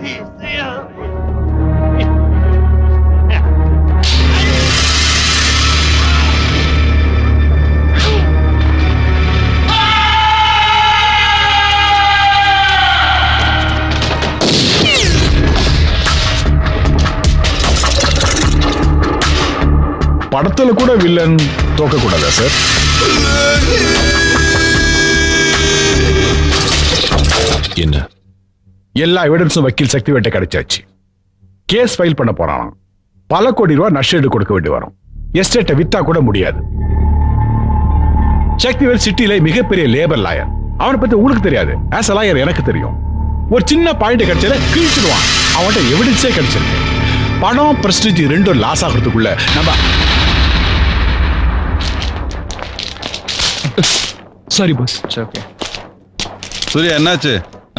படத்துல கூட வில்லன் தோக்க கூடாதா சார் என்ன எல்லா எவிடன்ஸும் வக்கீல் சக்தி வேட்டை கிடைச்சாச்சு கேஸ் ஃபைல் பண்ண போறானாம் பல கோடி ரூபாய் நஷ்டஈடு கொடுக்க வேண்டி வரும் எஸ்டேட்டை வித்தா கூட முடியாது சக்திவேல் சிட்டில மிகப்பெரிய லேபர் லாயர் அவனை பத்தி உங்களுக்கு தெரியாது ஆஸ் அ லாயர் எனக்கு தெரியும் ஒரு சின்ன பாயிண்ட் கிடைச்சத கிழிச்சிடுவான் அவன்கிட்ட எவிடன்ஸே கிடைச்சிருக்கு பணம் பிரஸ்டிஜ் ரெண்டும் லாஸ் ஆகிறதுக்குள்ள நம்ம சாரி பாஸ் ஓகே சூர்யா என்னாச்சு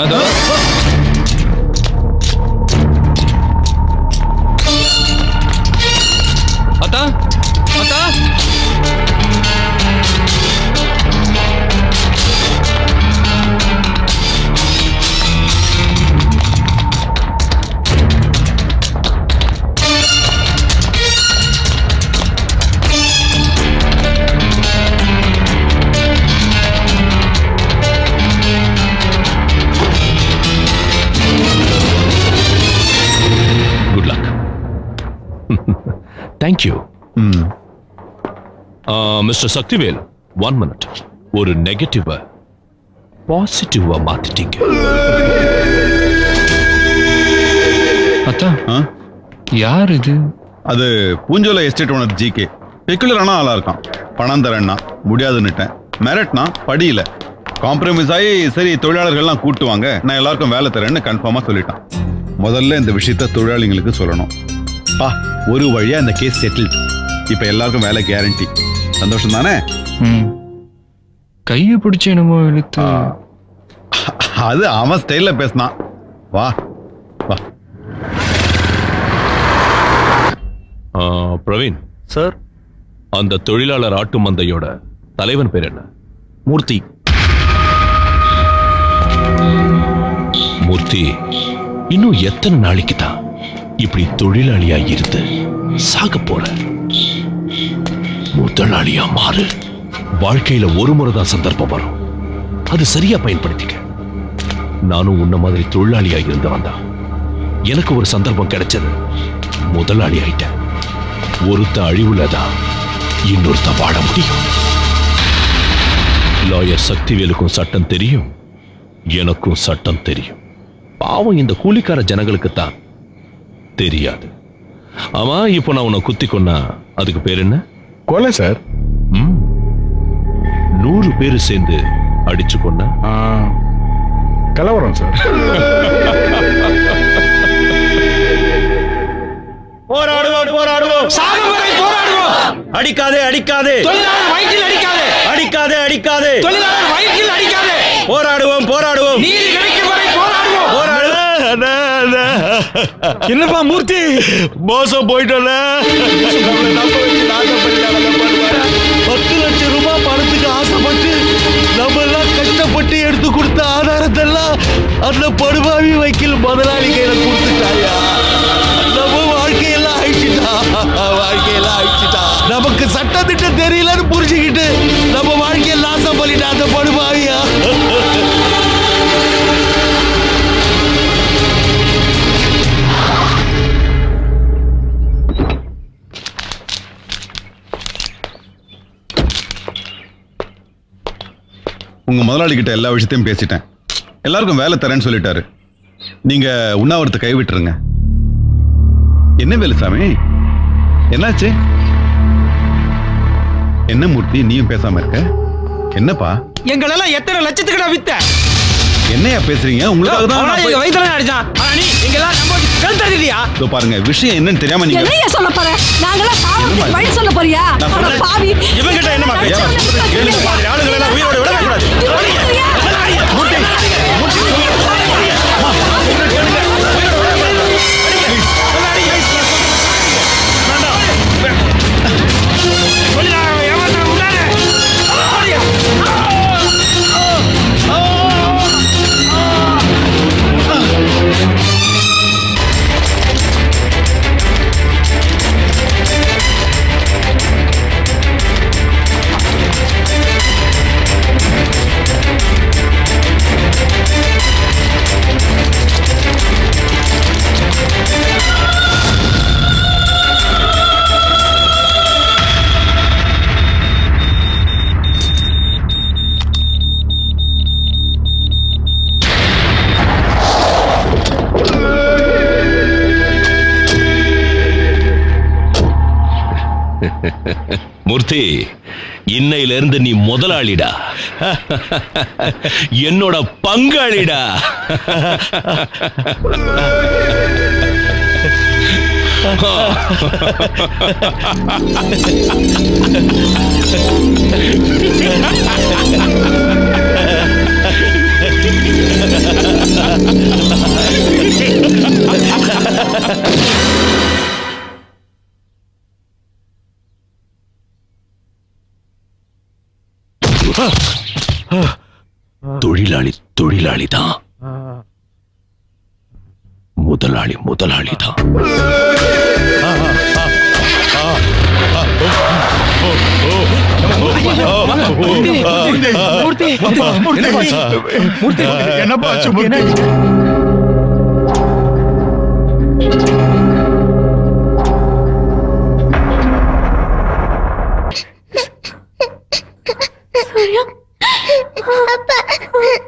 அத்தா அத்தா good luck thank you mister Sakthivel one minute ஒரு நெகட்டிவ பாசிட்டிவா மாத்திட்டீங்க அத்தா யார் இது அது பூஞ்சோலை எஸ்டேட் ஓனர் ஜிகே பெக்குலரான ஆளா இருக்கான் பணம் தரேன்னா முடியாதுன்னுட்டேன் மிரட்னா படியில காம்ப்ரமைஸ் ஆகி சரி தொழிலாளர்கள்லாம் கூட்டுவாங்க நான் எல்லாருக்கும் வேலை தரேன்னு கன்ஃபார்மா சொல்லிட்டான் முதல்ல இந்த விஷயத்த தொழிலாளிங்களுக்கு சொல்லணும் பா ஒரு வழியா இந்த கேஸ் செட்டில் இப்ப எல்லாருக்கும் வேலை கேரண்டி சந்தோஷம் தானே ம் கையை பிடிச்சி என்னமோ இழுத்து அது அவன் ஸ்டைல்ல பேசினான் வா வா ஆ, பிரவீன் சார் அந்த தொழிலாளர் ஆட்டு மந்தையோட தலைவன் பேர் என்ன மூர்த்தி மூர்த்தி இன்னும் எத்தனை நாளைக்கு தான் இப்படி தொழிலாளியா இருந்து சாக போற முதலாளியா மாறு வாழ்க்கையில ஒரு முறை தான் சந்தர்ப்பம் வரும் அது சரியா பயன்படுத்திக்க நானும் உன்ன மாதிரி தொழிலாளியா இருந்தவன் தான் எனக்கு ஒரு சந்தர்ப்பம் கிடைச்சது முதலாளி ஆயிட்டேன் ஒருத்த அழிவுல தான் இன்னொருத்த வாழ முடியும் லாயர் சக்திவேலுக்கும் சட்டம் தெரியும் எனக்கும் சட்டம் தெரியும் பாவம் இந்த கூலிக்கார ஜனங்களுக்கு தான் தெரியாது ஆமா இப்போ நான் உன்னை குத்தி கொன்னா அதுக்கு பேர் என்ன கொலை சார் ம். நூறு பேர் சேர்ந்து அடிச்சு கொன்னா கலவரம் சார் போராடுவோம் போராடுவோம் சாகும் வரை போராடுவோம் அடிக்காதே அடிக்காதே தொழிலாளர் வயிற்றில் அடிக்காதே அடிக்காதே அடிக்காதே தொழிலாளர் வயிற்றில் அடிக்காதே போராடுவோம் போராடுவோம் நீதி கிடைக்கும் வரை போராடுவோம் என்னப்பா மூர்த்தி மோசம் போயிட்டோம்ல பத்து லட்சம் ரூபாய் பணத்துக்கு ஆசைப்பட்டு நம்ம எல்லாம் கஷ்டப்பட்டு எடுத்து கொடுத்த ஆதாரத்தெல்லாம் அந்த படுபாவி வைக்கல் முதலாளி கையில கொடுத்துட்டாயா நம்ம வாழ்க்கையெல்லாம் அழிச்சிட்டா வாழ்க்கையெல்லாம் அழிச்சிட்டா நமக்கு சட்ட திட்டம் தெரியலன்னு புரிஞ்சுக்கிட்டு நம்ம வாழ்க்கையை நாசம் பண்ணிட்டா அந்த படுபாவியா உங்க முதலாளி கிட்ட எல்லா விஷயத்தையும் பேசிட்டேன் எல்லாருக்கும் வேலை தரேன்னு சொல்லிட்டாரு நீங்க உண்ணாவிரத்தை கைவிட்டுருங்க என்ன வேலுசாமி என்னாச்சு என்ன மூர்த்தி நீயும் பேசாம இருக்க என்னப்பா எங்களெல்லாம் எத்தனை லட்சத்துக்குடா வித்த என்னையா பேசுறீங்க உங்களுக்காக தான் நான் எங்க போய்- வயிற்றுல அடிச்சான் ஆனா நீ எங்கெல்லாம் நம்ம கழுத்தறியா இதோ பாருங்க விஷயம் என்னன்னு தெரியாம நீங்க என்னையா சொல்ல போற நாங்கெல்லாம் பாவத்துக்கு வழி சொல்ல போறியா நான் அட சொல்றேன். பாவி இவங்கிட்ட என்னம்மா பேச்சு? கேளுங்க, மாதிரி ஆளுங்களை எல்லாம் உயிரோட விடவே கூடாது. மூர்த்தி இன்னையில இருந்து நீ முதலாளிடா என்னோட பங்காளிடா தொழிலாளி தொழிலாளி தான் முதலாளி முதலாளி தான் என்னப்பா ஆச்சு மூர்த்தி? அப்பா